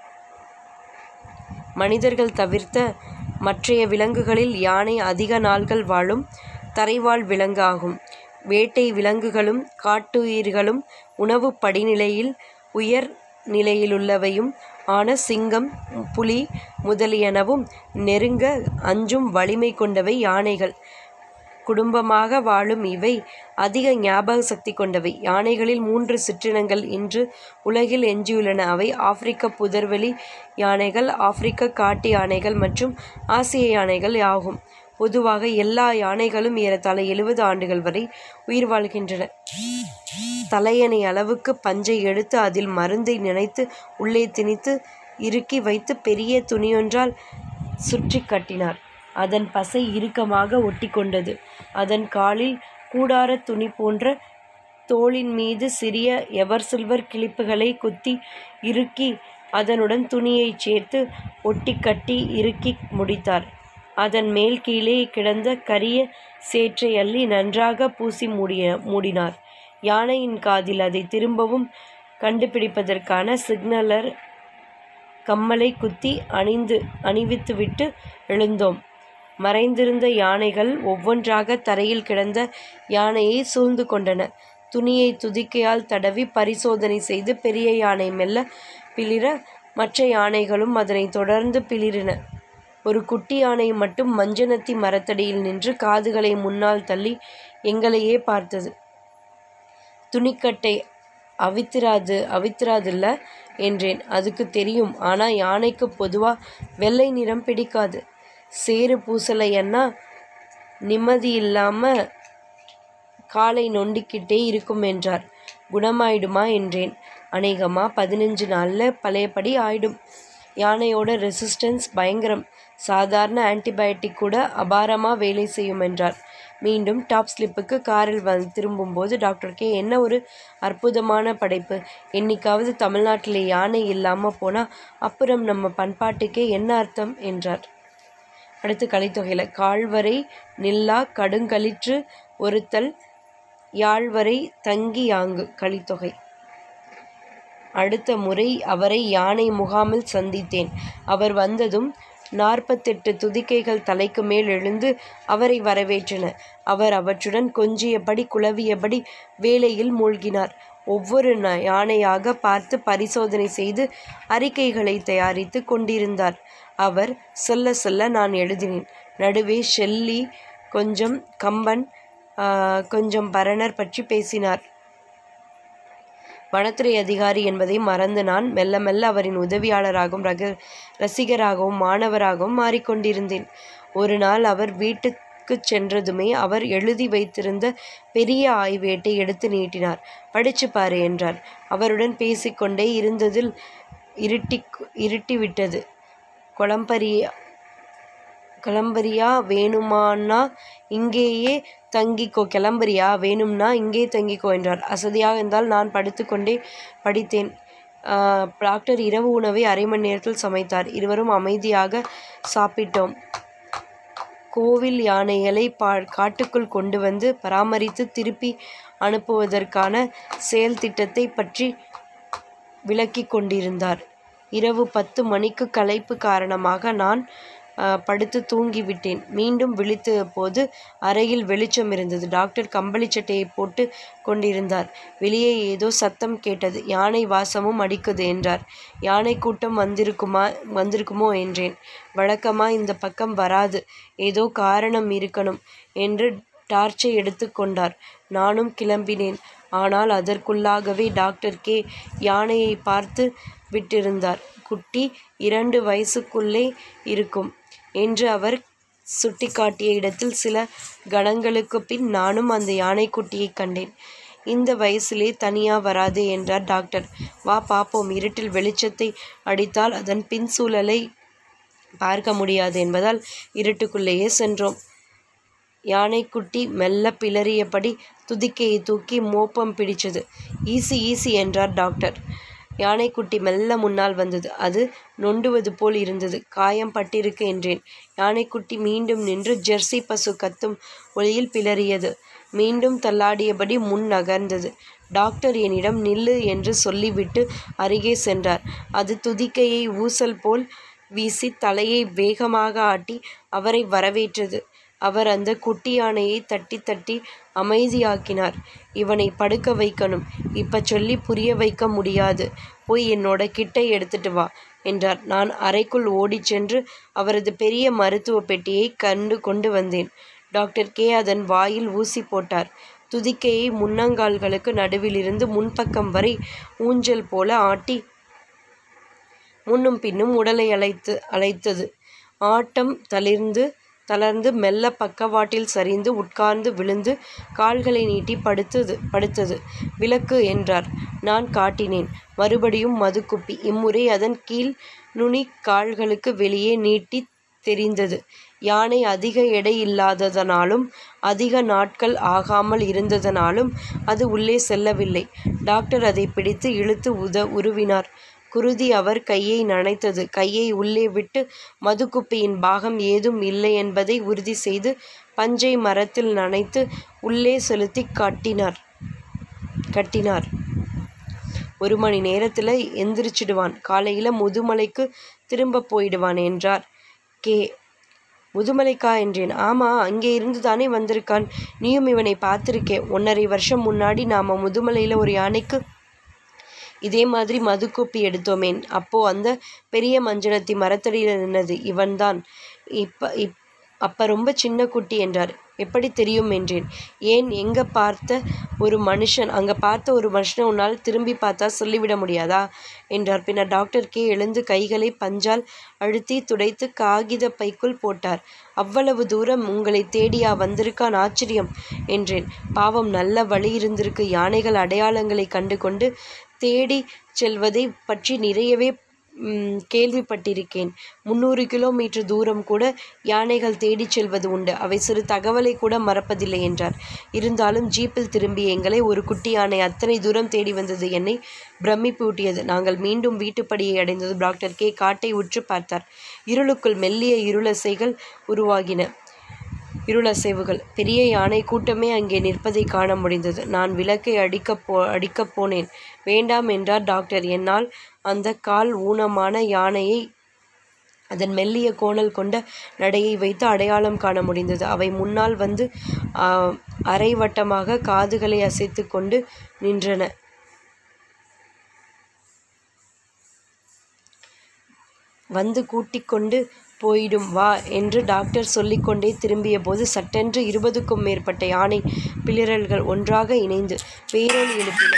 மனிதர்கள் தவிர்த்த மற்றைய விலங்குகளில் யானை அதிக நாள்கள் வாழும் தரைவாழ் விலங்கு ஆகும் வேட்டை விலங்குகளும் காட்டுயிர்களும் உணவு படிநிலையில் உயர் நிலையிலுள்ளவையும் ஆன சிங்கம் புலி முதலியனவும் நெருங்க அஞ்சும் வலிமை கொண்டவை யானைகள் குடும்பமாக வாழும் இவை அதிக ஞாபக சக்தி கொண்டவை யானைகளில் மூன்று சிற்றினங்கள் இன்று உலகில் எஞ்சியுள்ளன அவை ஆப்பிரிக்க புதர்வெளி யானைகள் ஆப்பிரிக்க காட்டு யானைகள் மற்றும் ஆசிய யானைகள் ஆகும் பொதுவாக எல்லா யானைகளும் ஏறத்தாழ எழுபது ஆண்டுகள் வரை உயிர் வாழ்கின்றன தலையணை அளவுக்கு பஞ்சை எடுத்து அதில் மருந்தை நினைத்து உள்ளே திணித்து இறுக்கி வைத்து பெரிய துணியொன்றால் சுற்றி கட்டினார் அதன் பசை இறுக்கமாக ஒட்டிக்கொண்டது அதன் காலில் கூடார துணி போன்ற தோளின் மீது சிறிய எவர் சில்வர் கிளிப்புகளை குத்தி இறுக்கி அதனுடன் துணியைச் சேர்த்து ஒட்டி கட்டி இறுக்கி முடித்தார் அதன் மேல் கீழே கிடந்த கரிய சேற்றை அள்ளி நன்றாக பூசி மூடிய மூடினார் யானையின் காதில் அதை திரும்பவும் கண்டுபிடிப்பதற்கான சிக்னலர் கம்மலை குத்தி அணிந்து அணிவித்துவிட்டு எழுந்தோம் மறைந்திருந்த யானைகள் ஒவ்வொன்றாக தரையில் கிடந்த யானையை சூழ்ந்து கொண்டன துணியை துதிக்கையால் தடவி பரிசோதனை செய்து பெரிய யானை மெல்ல பிளிர மற்ற யானைகளும் அதனை தொடர்ந்து பிளிரின ஒரு குட்டி யானை மட்டும் மஞ்சனத்தி மரத்தடியில் நின்று காதுகளை முன்னால் தள்ளி எங்களையே பார்த்தது துணிக்கட்டை அவித்திராது அவித்திராதில்ல என்றேன் அதுக்கு தெரியும் ஆனால் யானைக்கு பொதுவாக வெள்ளை நிறம் பிடிக்காது சேறு பூசலையன்னா நிம்மதி இல்லாமல் காலை நொண்டிக்கிட்டே இருக்கும் என்றார் குணமாயிடுமா என்றேன் அநேகமா பதினஞ்சு நாளில் பழையபடி ஆயிடும் யானையோட ரெசிஸ்டன்ஸ் பயங்கரம் சாதாரண ஆன்டிபயோட்டிக் கூட அபாரமாக வேலை செய்யும் என்றார் மீண்டும் டாப் ஸ்லிப்புக்கு காரில் வந்து திரும்பும்போது டாக்டர் கே என்ன ஒரு அற்புதமான படைப்பு என்னைக்காவது தமிழ்நாட்டில் யானை இல்லாமல் போனால் அப்புறம் நம்ம பண்பாட்டுக்கே என்ன அர்த்தம் என்றார் அடுத்து கலித்தொகையில் கால்வரை நில்லா கடுங்களிற்று ஒருத்தல் யாழ்வரை தங்கி யாங்கு கலித்தொகை அடுத்த முறை அவரை யானை முகாமில் சந்தித்தேன் அவர் வந்ததும் நாற்பத்தெட்டு துதிக்கைகள் தலைக்கு மேல் எழுந்து அவரை வரவேற்றன அவர் அவற்றுடன் கொஞ்சியபடி குழவியபடி வேலையில் மூழ்கினார் ஒவ்வொரு ந- யானையாக பார்த்து பரிசோதனை செய்து அறிக்கைகளை தயாரித்து கொண்டிருந்தார் அவர் சொல்ல சொல்ல நான் எழுதினேன் நடுவே ஷெல்லி கொஞ்சம் கம்பன் ஆ, கொஞ்சம் பரணர் பற்றி பேசினார் வனத்துறை அதிகாரி என்பதை மறந்து நான் மெல்ல மெல்ல அவரின் உதவியாளராகவும் ரக ரசிகராகவும் மாணவராகவும் மாறிக்கொண்டிருந்தேன் ஒரு நாள் அவர் வீட்டுக்கு சென்றதுமே அவர் எழுதி வைத்திருந்த பெரிய ஆய்வேட்டை எடுத்து நீட்டினார் படிச்சு பாரு என்றார் அவருடன் பேசிக்கொண்டே இருந்ததில் இருட்டி இருட்டிவிட்டது கொளம்பரியா கிளம்புறியா வேணுமான்னா இங்கேயே தங்கிக்கோ கிளம்புறியா வேணும்னா இங்கே தங்கிக்கோ என்றார் அசதியாக இருந்தால் நான் படுத்துக்கொண்டே படித்தேன் ஆஹ், டாக்டர் இரவு உணவை அரை மணி நேரத்தில் சமைத்தார் இருவரும் அமைதியாக சாப்பிட்டோம் கோவில் யானைகளை பா காட்டுக்குள் கொண்டு வந்து பராமரித்து திருப்பி அனுப்புவதற்கான செயல் திட்டத்தை பற்றி விளக்கிக் கொண்டிருந்தார் இரவு பத்து மணிக்கு களைப்பு காரணமாக நான் அஹ், படுத்து தூங்கிவிட்டேன் மீண்டும் விழித்த போது அறையில் வெளிச்சம் இருந்தது டாக்டர் கம்பளி சட்டையை போட்டு கொண்டிருந்தார் வெளியே ஏதோ சத்தம் கேட்டது யானை வாசமும் அடிக்குது என்றார் யானை கூட்டம் வந்திருக்குமா வந்திருக்குமோ என்றேன் வழக்கமா இந்த பக்கம் வராது ஏதோ காரணம் இருக்கணும் என்று டார்ச்சை எடுத்துக்கொண்டார் நானும் கிளம்பினேன் ஆனால் அதற்குள்ளாகவே டாக்டர் கே யானையை பார்த்து விட்டிருந்தார் குட்டி இரண்டு வயசுக்குள்ளே இருக்கும் என்று அவர் சுட்டிக்காட்டிய இடத்தில் சில கணங்களுக்கு பின் நானும் அந்த யானைக்குட்டியை கண்டேன் இந்த வயசிலே தனியா வராதே என்றார் டாக்டர் வா பாப்போம் இருட்டில் வெளிச்சத்தை அடித்தால் அதன் பின் சூழலை பார்க்க முடியாது என்பதால் இருட்டுக்குள்ளேயே சென்றோம் யானைக்குட்டி மெல்ல பிளறியபடி துதிக்கையை தூக்கி மோப்பம் பிடிச்சது ஈசி ஈசி என்றார் டாக்டர் யானைக்குட்டி மெல்ல முன்னால் வந்தது அது நொண்டுவது போல் இருந்தது காயம் பட்டிருக்கு என்றேன் யானைக்குட்டி மீண்டும் நின்று ஜெர்சி பசு கத்தும் ஒளியில் பிளறியது மீண்டும் தள்ளாடியபடி முன் நகர்ந்தது டாக்டர் என்னிடம் நில்லு என்று சொல்லிவிட்டு அருகே சென்றார் அது துதிக்கையை ஊசல் போல் வீசி தலையை வேகமாக ஆட்டி அவரை வரவேற்றது அவர் அந்த குட்டி யானையை தட்டி தட்டி அமைதியாக்கினார் இவனை படுக்க வைக்கணும் இப்ப சொல்லி புரிய வைக்க முடியாது போய் என்னோட கிட்டை எடுத்துட்டு வா என்றார் நான் அறைக்குள் ஓடிச் சென்று அவரது பெரிய மருத்துவ பெட்டியை கண்டு கொண்டு வந்தேன் டாக்டர் கே அதன் வாயில் ஊசி போட்டார் துதிக்கையை முன்னங்கால்களுக்கு நடுவிலிருந்து முன்பக்கம் வரை ஊஞ்சல் போல ஆட்டி முன்னும் பின்னும் உடலை அழைத்து அழைத்தது ஆட்டம் தளிர்ந்து தளர்ந்து மெல்ல பக்கவாட்டில் சரிந்து உட்கார்ந்து விழுந்து கால்களை நீட்டி படுத்தது படுத்தது விளக்கு என்றார் நான் காட்டினேன் மறுபடியும் மதுக்குப்பி இம்முறை அதன் கீழ் நுனி கால்களுக்கு வெளியே நீட்டி தெரிந்தது யானை அதிக எடை இல்லாததனாலும் அதிக நாட்கள் ஆகாமல் இருந்ததனாலும் அது உள்ளே செல்லவில்லை டாக்டர் அதை பிடித்து இழுத்து உத உருவினார் குருதி அவர் கையை நனைத்தது கையை உள்ளே விட்டு மதுக்குப்பியின் பாகம் ஏதும் இல்லை என்பதை உறுதி செய்து பஞ்சை மரத்தில் நனைத்து உள்ளே செலுத்தி கட்டினார் கட்டினார் ஒரு மணி நேரத்தில் எந்திரிச்சிடுவான் காலையில் முதுமலைக்கு திரும்ப போயிடுவான் என்றார் கே முதுமலைக்கா என்றேன் ஆமா அங்கே இருந்து தானே வந்திருக்கான் நீயும் இவனை பார்த்திருக்கே ஒன்றரை வருஷம் முன்னாடி நாம முதுமலையில் ஒரு யானைக்கு இதே மாதிரி மதுக்குப்பி எடுத்தோமேன் அப்போ அந்த பெரிய மஞ்சனத்தி மரத்தடியில் நின்னது இவன்தான் இப்ப இப் அப்ப ரொம்ப சின்ன குட்டி என்றார் எப்படி தெரியும் என்றேன் ஏன் எங்க பார்த்த ஒரு மனுஷன் அங்க பார்த்த ஒரு மனுஷனை உன்னால் திரும்பி பார்த்தா சொல்லிவிட முடியாதா என்றார் பின்னர் டாக்டர் கே எழுந்து கைகளை பஞ்சால் அழுத்தி துடைத்து காகித பைக்குள் போட்டார் அவ்வளவு தூரம் உங்களை தேடியா வந்திருக்கான் ஆச்சரியம் என்றேன் பாவம் நல்ல வழி இருந்திருக்கு யானைகள் அடையாளங்களை கண்டு கொண்டு தேடி செல்வதை பற்றி நிறையவே ம், கேள்விப்பட்டிருக்கேன் முந்நூறு கிலோமீட்டர் தூரம் கூட யானைகள் தேடிச் செல்வது உண்டு அவை சிறு தகவலை கூட மறப்பதில்லை என்றார் இருந்தாலும் ஜீப்பில் திரும்பிய எங்களை ஒரு குட்டி யானை அத்தனை தூரம் தேடி வந்தது என்னை பிரமிப்பூட்டியது நாங்கள் மீண்டும் வீட்டுப்படியை அடைந்தது டாக்டர் கே காட்டை உற்று பார்த்தார் இருளுக்குள் மெல்லிய இருளசைகள் உருவாகின இருளசைவுகள் பெரிய யானை கூட்டமே அங்கே நிற்பதை காண முடிந்தது நான் விளக்கை அடிக்கப் போ அடிக்கப் போனேன் வேண்டாம் என்றார் டாக்டர் என்னால் அந்த கால் ஊனமான யானையை அதன் மெல்லிய கோணல் கொண்ட நடையை வைத்து அடையாளம் காண முடிந்தது அவை முன்னால் வந்து ஆ, அரைவட்டமாக காதுகளை அசைத்து கொண்டு நின்றன வந்து கூட்டிக் கொண்டு போயிடும் வா என்று டாக்டர் சொல்லிக்கொண்டே திரும்பிய போது சட்டென்று இருபதுக்கும் மேற்பட்ட யானை பிளிரல்கள் ஒன்றாக இணைந்து பேரொலி எழுப்பின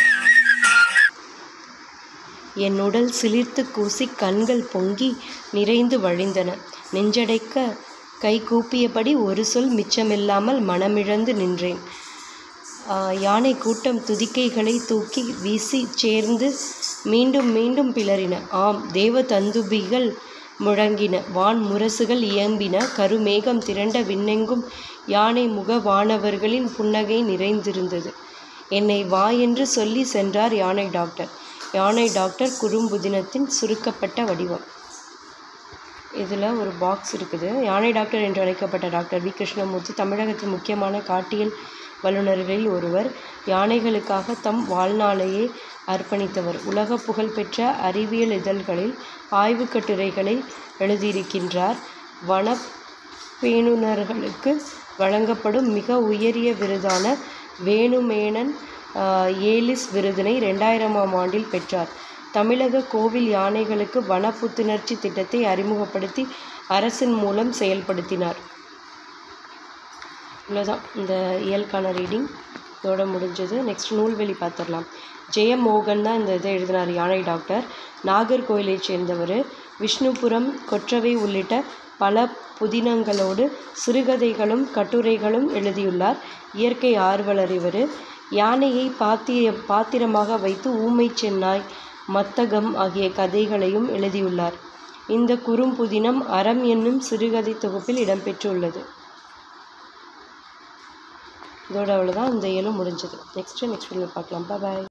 என் உடல் சிலிர்த்து கூசி கண்கள் பொங்கி நிறைந்து வழிந்தன நெஞ்சடைக்க கை கூப்பியபடி ஒரு சொல் மிச்சமில்லாமல் மனமிழந்து நின்றேன் ஆ, யானை கூட்டம் துதிக்கைகளை தூக்கி வீசி சேர்ந்து மீண்டும் மீண்டும் பிளறின ஆம் தேவ தந்துபிகள் முழங்கின வான் முரசுகள் இயம்பின கருமேகம் திரண்ட விண்ணெங்கும் யானை முக வானவர்களின் புன்னகை நிறைந்திருந்தது என்னை வா என்று சொல்லி சென்றார் யானை டாக்டர் யானை டாக்டர் குறும்புதினத்தின் சுருக்கப்பட்ட வடிவம் இதில் ஒரு பாக்ஸ் இருக்குது யானை டாக்டர் என்று அழைக்கப்பட்ட டாக்டர் வி கிருஷ்ணமூர்த்தி தமிழகத்தின் முக்கியமான காட்டியல் வல்லுநர்களில் ஒருவர் யானைகளுக்காக தம் வாழ்நாளையே அர்ப்பணித்தவர் உலக புகழ்பெற்ற அறிவியல் இதழ்களில் ஆய்வுக் கட்டுரைகளை எழுதியிருக்கின்றார் வனப் பேணுநர்களுக்கு வழங்கப்படும் மிக உயரிய விருதான வேணுமேனன் ஆஹ், ஏலிஸ் விருதினை ரெண்டாயிரமாம் ஆண்டில் பெற்றார் தமிழக கோவில் யானைகளுக்கு வன புத்துணர்ச்சி திட்டத்தை அறிமுகப்படுத்தி அரசின் மூலம் செயல்படுத்தினார் இவ்வளோதான் இந்த இயல்கான ரீடிங் இதோட முடிஞ்சது நெக்ஸ்ட் நூல்வெளி பார்த்துடலாம் ஜெயமோகன் தான் இந்த இதை எழுதினார் யானை டாக்டர் நாகர்கோயிலை சேர்ந்தவர் விஷ்ணுபுரம் கொற்றவை உள்ளிட்ட பல புதினங்களோடு சிறுகதைகளும் கட்டுரைகளும் எழுதியுள்ளார் இயற்கை ஆர்வலர் இவர் யானையை பாத்திய பாத்திரமாக வைத்து ஊமை சென்னாய் மத்தகம் ஆகிய கதைகளையும் எழுதியுள்ளார் இந்த குறும்புதினம் அறம் என்னும் சிறுகதை தொகுப்பில் இடம்பெற்றுள்ளது இதோட அவ்வளோதான் இந்த இயலும் முடிஞ்சது நெக்ஸ்ட்டு நெக்ஸ்ட் வீடியோ பார்க்கலாம் பாய்